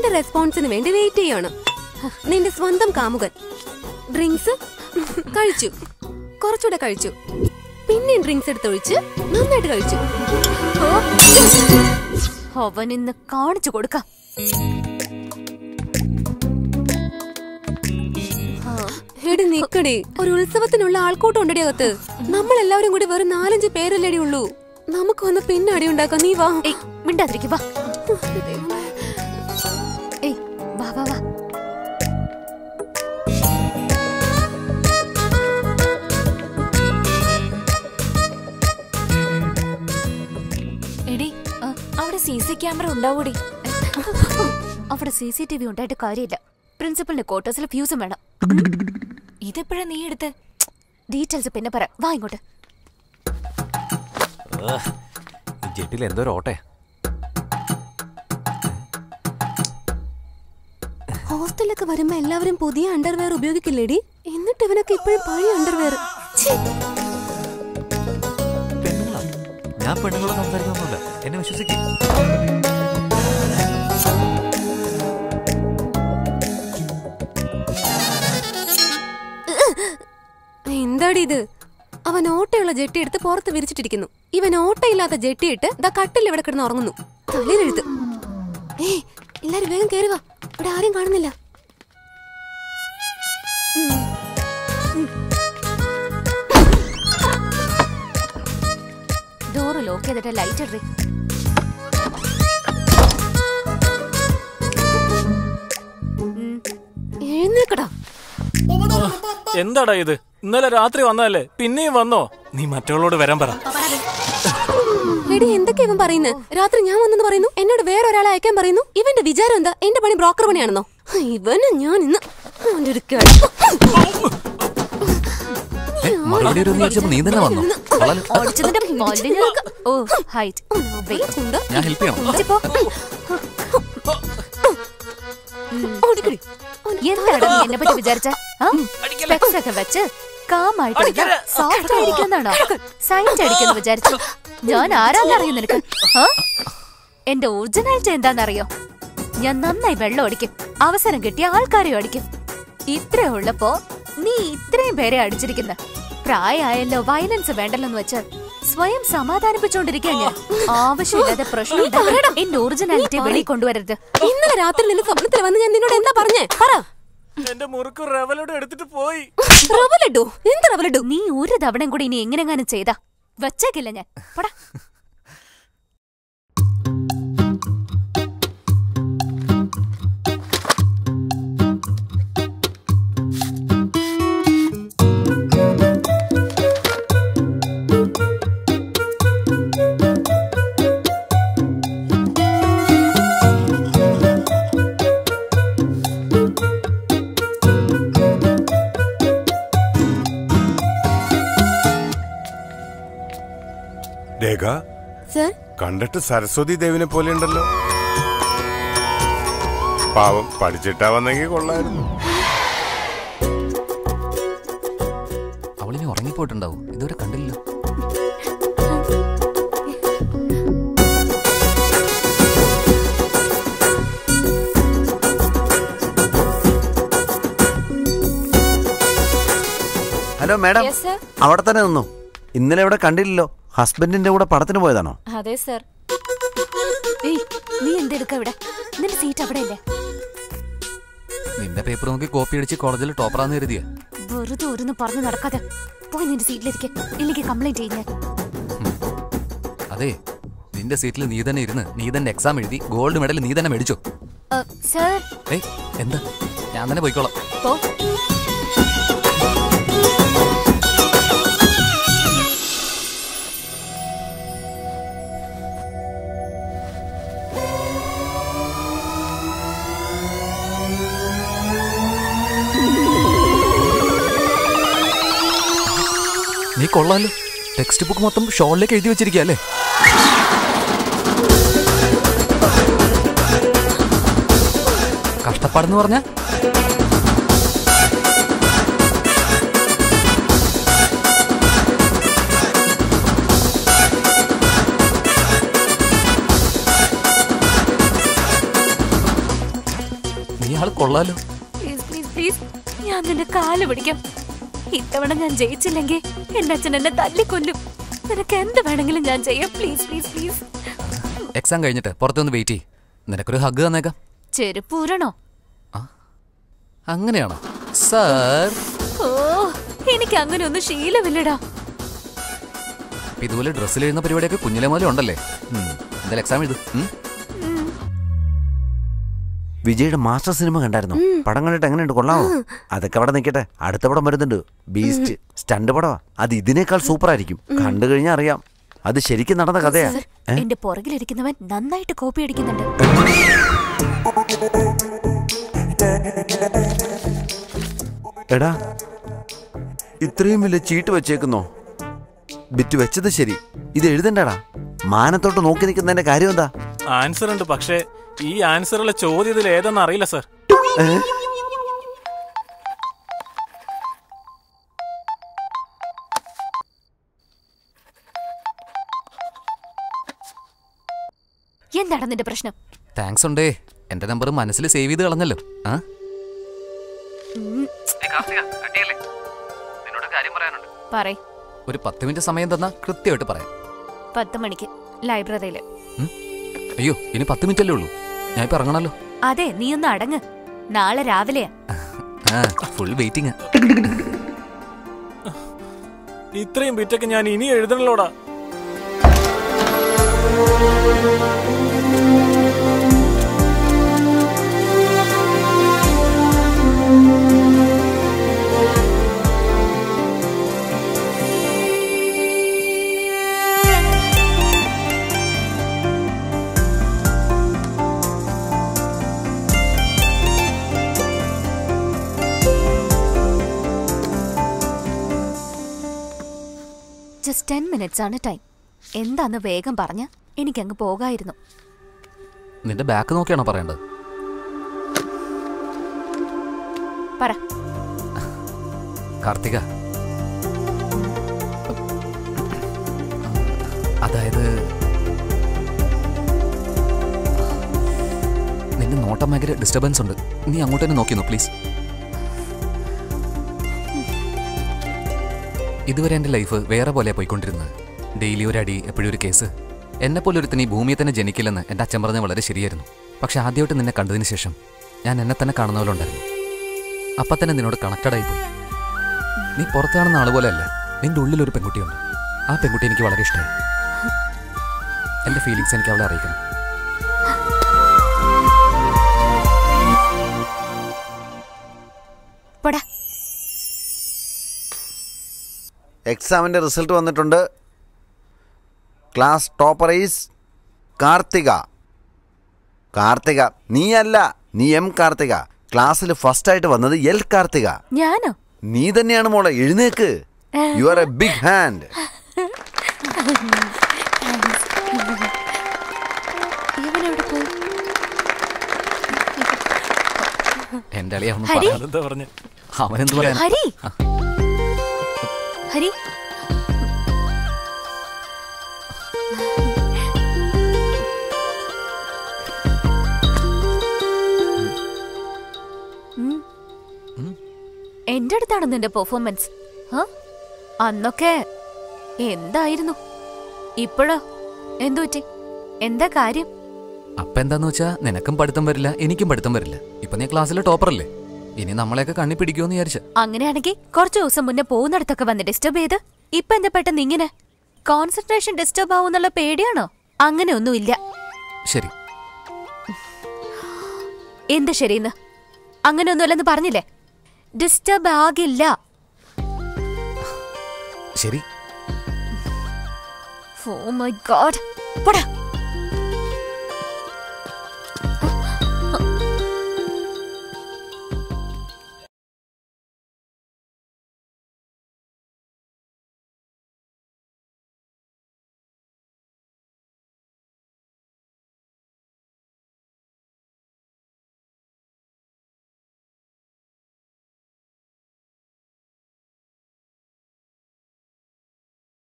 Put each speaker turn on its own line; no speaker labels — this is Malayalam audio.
നിന്റെ റെസ്പോൺസിന് വേണ്ടി വെയിറ്റ് ചെയ്യാണ് ഹ, നിന്റെ സ്വന്തം കാമുകൻ ഡ്രിങ്ക്സ് കഴിച്ചു കുറച്ചുകൂടെ കഴിച്ചു പിന്നെയും ഡ്രിങ്ക്സ് എടുത്തൊഴിച്ച് നന്നായിട്ട് കഴിച്ചു
അവൻ ഇന്ന് കാണിച്ചു കൊടുക്കാം
എടി നിക്കടി ഒരു ഉത്സവത്തിനുള്ള ആൾക്കൂട്ടം ഉണ്ടടി അകത്ത് നമ്മൾ എല്ലാവരും കൂടി വെറും നാലഞ്ച് പേരല്ലേടി ഉള്ളൂ നമുക്ക് വന്ന് പിന്നെ അടി ഉണ്ടാക്കാം നീ വാ
ഏയ് മിണ്ടാതിരിക്കും വാ ഏയ് വാ വാ വാ എടി ആ, അവിടെ സി സി ക്യാമറ ഉണ്ടാവൂടി അവിടെ സി സി ടി വി ഉണ്ടായിട്ട് കാര്യമില്ല പ്രിൻസിപ്പലിന്റെ ക്വാർട്ടേഴ്സിൽ ഫ്യൂസും വേണം ഇതെപ്പോഴാ നീ എടുത്ത് ഡീറ്റെയിൽസ് പിന്നെ പറ വാ ഇങ്ങോട്ട്
ഈ ജെട്ടിൽ എന്തോ ഒരു ഓട്ടേ
ഹോസ്റ്റലിലൊക്കെ വരുമ്പോ എല്ലാവരും പുതിയ അണ്ടർവെയർ ഉപയോഗിക്കില്ലേടി എന്നിട്ട് ഇവനൊക്കെ ഇപ്പോഴും പഴയ അണ്ടർവെയർ
പെണ്ണുങ്ങളാ ഞാൻ പെണ്ണുങ്ങളോട് സംസാരിക്കുന്നൊന്നുമില്ല എന്നെ വിശ്വസിക്കും
എന്താടി ഇത് അവൻ ഓട്ടയുള്ള ജെട്ടി എടുത്ത് പുറത്ത് വിരിച്ചിട്ടിരിക്കുന്നു ഇവൻ ഓട്ടയില്ലാത്ത ജെട്ടിയിട്ട് ദാ കട്ടിൽ ഇവിടെ കിടന്ന് ഉറങ്ങുന്നു തലയിലെഴുത്ത് ഏയ് എല്ലാരും വേഗം കേറി വാ ഇവിടെ ആരും കാണുന്നില്ല
ഡോറ് ലോക്ക് ചെയ്തിട്ട് ലൈറ്റ് ഇടറി
എഴുന്നേക്കടാ
എന്താടാ ഇത് ഇന്നലെ രാത്രി വന്നതല്ലേ പിന്നെയും വന്നോ നീ മറ്റുള്ളവരോട് വരാൻ പറ
എടി എന്തൊക്കെ ഇവൻ പറയുന്നത് രാത്രി ഞാൻ വന്നെന്ന് പറയുന്നു എന്നോട് വേറെ ഒരാളെ അയക്കാൻ പറയുന്നു ഇവന്റെ വിചാരം എന്താ എന്റെ പണി ബ്രോക്കർ പണിയാണെന്നോ ഇവന് ഞാൻ ഇന്ന് അവന്റെ ഒരു കിടപ്പ്.
മറുപടി ഒരു ചോദിച്ചപ്പോ നീ തന്നെ വന്നു വളരെ
ഓടിച്ചതിന്റെ പല്ലിന് ഓ ഹൈറ്റ്
ഉണ്ട്.
ഞാൻ ഹെൽപ്പ് ചെയ്യണം
ഓടിക്കടി.
എന്താണ് നീ എന്നെ പറ്റി വിചാരിച്ച സ്പെക്സ് ഒക്കെ വെച്ച് കാമായിട്ട് സോഫ്റ്റ് ആയിരിക്കുന്നാണോ സൈറ്റ് അടിക്കുന്നു വിചാരിച്ചു ഞാൻ ആരാന്നറിയോ നിനക്ക് ആ? എന്റെ ഒറിജിനാലിറ്റി എന്താണെന്നറിയോ ഞാൻ നന്നായി വെള്ളം അടിക്കും അവസരം കിട്ടിയ ആൾക്കാരെയും അടിക്കും ഇത്ര ഉള്ളപ്പോ നീ ഇത്രയും പേരെ അടിച്ചിരിക്കുന്ന പ്രായമായല്ലോ വയലൻസ് വേണ്ടല്ലോ എന്ന് വെച്ച് സ്വയം സമാധാനിപ്പിച്ചോണ്ടിരിക്കാൻ ഞാൻ ആവശ്യമില്ലാതെ പ്രശ്നം ഉണ്ടാക്കി എന്റെ ഒറിജിനാലിറ്റി വെളി കൊണ്ടുവരരുത്
ഇന്നലെ രാത്രി നിന്റെ സ്വപ്നത്തിൽ വന്ന് ഞാൻ നിന്നോട് എന്താ പറഞ്ഞേ പറ
എന്റെ മുറുക്ക് റെവലോട് എടുത്തിട്ട് പോയി
റവലിട്ടു എന്ത് റവലിട്ടു
നീ ഒരു തവണയും കൂടി ഇനി എങ്ങനെങ്ങാനും ചെയ്താ വച്ചേക്കില്ല ഞാൻ പോടാ
രേഖ
സർ
കണ്ടിട്ട് സരസ്വതി ദേവിനെ പോലെ ഉണ്ടല്ലോ പാവം പഠിച്ചിട്ടാ വന്നെങ്കിൽ കൊള്ളായിരുന്നു
അവളിനി ഉറങ്ങിപ്പോയിട്ടുണ്ടാവും ഇതുവരെ കണ്ടില്ലല്ലോ
ഹലോ മാഡം അവിടെ തന്നെ നിന്നു ഇന്നലെ ഇവിടെ കണ്ടില്ലല്ലോ ഹസ്ബൻഡിന്റെ കൂടെ പടത്തിന് പോയതാണോ
അതെ സർ ഏയ് നീ എന്തെടുക്ക ഇവിടെ നിന്റെ സീറ്റ് അവിടെ ഇല്ലേ
നിന്റെ പേപ്പർ നോക്കി കോപ്പി അടിച്ച് കോളേജിൽ ടോപ്പറാന്ന് കരുതിയ
വെറുതെ ഒരുന്ന് പറഞ്ഞു നടക്കാതെ പോയി നിന്റെ സീറ്റിലിരിക്കെ ഇല്ലെങ്കിൽ കംപ്ലൈന്റ് ചെയ്യും ഞാൻ
അതെ നിന്റെ സീറ്റിൽ നീ തന്നെ ഇരുന്ന് നീ തന്നെ എക്സാം എഴുതി ഗോൾഡ് മെഡൽ നീ തന്നെ മേടിച്ചോ
ഏ, സർ
ഏയ് എന്താ ഞാൻ തന്നെ പോയിക്കോളാം
പോ
നീ കൊള്ളാലോ ടെക്സ്റ്റ് ബുക്ക് മൊത്തം ഷോളിലേക്ക് എഴുതി വെച്ചിരിക്കുക അല്ലേ കഷ്ടപ്പാടെന്ന് പറഞ്ഞ കൊള്ളാലോ
പ്ലീസ് പ്ലീസ് പ്ലീസ് ഞാൻ നിന്റെ കാല് പിടിക്കാം ഇത്തവണ ഞാൻ ജയിച്ചില്ലെങ്കിൽ എന്റെ അച്ഛൻ എന്നെ തല്ലിക്കൊല്ലും നിനക്ക് എന്ത് വേണമെങ്കിലും ഞാൻ ചെയ്യാം പ്ലീസ് പ്ലീസ് പ്ലീസ്
എക്സാം കഴിഞ്ഞിട്ട് പുറത്തൊന്ന് വെയിറ്റ് ചെയ്യ് നിനക്കൊരു ഹഗ് തന്നേക്കാം
ചെരുപ്പൂരണോ
അങ്ങനെയാണോ സാർ
ഓ എനിക്ക് അങ്ങനെ ഒന്നും ശീലമില്ലടാ
അപ്പൊ ഇതുപോലെ ഡ്രസ്സിൽ എഴുതുന്ന പരിപാടിയൊക്കെ കുഞ്ഞിലെ മുതലേ ഉണ്ടല്ലേ ഉം. എന്തായാലും എക്സാം എഴുതു ഉം?
വിജയുടെ മാസ്റ്റർ സിനിമ കണ്ടായിരുന്നു പടം കണ്ടിട്ട് എങ്ങനെയുണ്ട് കൊള്ളാമോ അതൊക്കെ അവിടെ നിൽക്കട്ടെ അടുത്ത പടം വരുന്നുണ്ട് ബീസ്റ്റ് സ്റ്റണ്ട് പടമാ അത് ഇതിനേക്കാൾ സൂപ്പർ ആയിരിക്കും കണ്ടു കഴിഞ്ഞാൽ അറിയാം അത് ശരിക്കും നടന്ന കഥയാ
സർ
ഏ?
എന്റെ പുറകിലിരിക്കുന്നവൻ നന്നായിട്ട് കോപ്പി അടിക്കുന്നുണ്ട്
എടാ ഇത്രയും വലിയ ചീട്ട് വെച്ചേക്കുന്നോ ബിറ്റ് വെച്ചത് ശരി ഇത് എഴുതണ്ടടാ മാനത്തോട്ട് നോക്കി നിൽക്കുന്നതിന്റെ കാര്യം എന്താ
ആൻസർ ഉണ്ട് പക്ഷേ ഈ ആൻസറുള്ള ചോദ്യം ഇതിൽ ഏതെന്ന് അറിയില്ല സർ
ഏ?
എന്താണ് നിന്റെ പ്രശ്നം
താങ്ക്സ് ഉണ്ടേ എന്റെ നമ്പർ മനസ്സിൽ സേവ് ചെയ്ത് കളഞ്ഞല്ലോ ആ
പറയ്
ഒരു പത്ത് മിനിറ്റ് സമയം തന്നാ കൃത്യമായിട്ട് പറയാം
പത്ത് മണിക്ക് ലൈബ്രറിയില്
ഉം? അയ്യോ ഇനി പത്ത് മിനിറ്റ് അല്ലേ ഉള്ളൂ ഞാൻ ഇപ്പൊ ഇറങ്ങണല്ലോ
അതെ നീ ഒന്ന് അടങ്ങ് നാളെ രാവിലെയാ
ആ ഫുൾ വെയിറ്റിംഗ്
ഇത്രയും ബിറ്റൊക്കെ ഞാൻ ഇനി എഴുതണല്ലോടാ
ജസ്റ്റ് ടെൻ മിനിറ്റ്സ് ആണ് ടൈം എന്താന്ന് വേഗം പറഞ്ഞ എനിക്കങ്ങ് പോകായിരുന്നു
നിന്റെ ബാക്ക് നോക്കിയാണോ പറയേണ്ടത്
പറ
കാർത്തിക അതായത് നിന്റെ നോട്ടം ഭയങ്കര ഡിസ്റ്റർബൻസ് ഉണ്ട് നീ അങ്ങോട്ട് തന്നെ നോക്കിയോ പ്ലീസ് ഇതുവരെ എൻ്റെ ലൈഫ് വേറെ പോലെ പോയിക്കൊണ്ടിരുന്നത് ഡെയിലി ഒരു അടി എപ്പോഴും ഒരു കേസ് എന്നെ പോലെ ഒരുത്തിന് ഈ ഭൂമിയെ തന്നെ ജനിക്കില്ലെന്ന് എൻ്റെ അച്ഛൻ പറഞ്ഞ വളരെ ശരിയായിരുന്നു പക്ഷെ ആദ്യമായിട്ട് നിന്നെ കണ്ടതിന് ശേഷം ഞാൻ എന്നെ തന്നെ കാണുന്ന പോലെ ഉണ്ടായിരുന്നു അപ്പം തന്നെ നിന്നോട് കണക്റ്റഡ് ആയി പോയി നീ പുറത്ത് കാണുന്ന ആൾ പോലെ അല്ല നിന്റെ ഉള്ളിൽ ഒരു പെൺകുട്ടിയുണ്ട് ആ പെൺകുട്ടി എനിക്ക് വളരെ ഇഷ്ടമായി എൻ്റെ ഫീലിങ്സ് എനിക്ക് അവളെ അറിയിക്കണം
പോടാ
എക്സാമിന്റെ റിസൾട്ട് വന്നിട്ടുണ്ട് class topper is Karthika Karthika നീയല്ല നീ എം കാർത്തിക ക്ലാസ്സിൽ ഫസ്റ്റ് ആയിട്ട് വന്നത് എൽ കാർത്തിക
ഞാനോ
നീ തന്നെയാണ് മോളെ എഴുന്നേക്ക് you are a big hand
ഇവനെവിടെ പോയി
എൻ്റെ അളിയ അവൻ
ഹരി?
അതെന്താ പറഞ്ഞ
അവനെന്ത് പറയാൻ
ഹരി ഹരി ഉം. എന്റെ അടുത്താണ് നിന്റെ പെർഫോമൻസ് അന്നൊക്കെ എന്തായിരുന്നു ഇപ്പോഴോ എന്തു പറ്റി എന്താ കാര്യം
അപ്പം എന്താന്ന് വെച്ചാ നിനക്കും പഠിത്തം വരില്ല എനിക്കും പഠിത്തം വരില്ല ഇപ്പൊ നീ ക്ലാസ്സിലെ ടോപ്പർ അല്ലേ ഇനി നമ്മളെയൊക്കെ കണ്ണി പിടിക്കുമെന്ന് വിചാരിച്ച
അങ്ങനെയാണെങ്കിൽ കുറച്ചു ദിവസം മുന്നേ പോകുന്നിടത്തൊക്കെ വന്ന് ഡിസ്റ്റർബ് ചെയ്ത് ഇപ്പൊ എന്താ പെട്ടെന്ന് ഇങ്ങനെ കോൺസെൻട്രേഷൻ ഡിസ്റ്റർബ് ആവുന്നുള്ള പേടിയാണോ അങ്ങനെ ഒന്നുമില്ല
ശരി
എന്ത് ശരിയെന്ന് അങ്ങനെ ഒന്നുമല്ലെന്ന് പറഞ്ഞില്ലേ ഡിസ്റ്റർബ് ആകില്ല
ശരി
ഓ മൈ ഗോഡ് പോടാ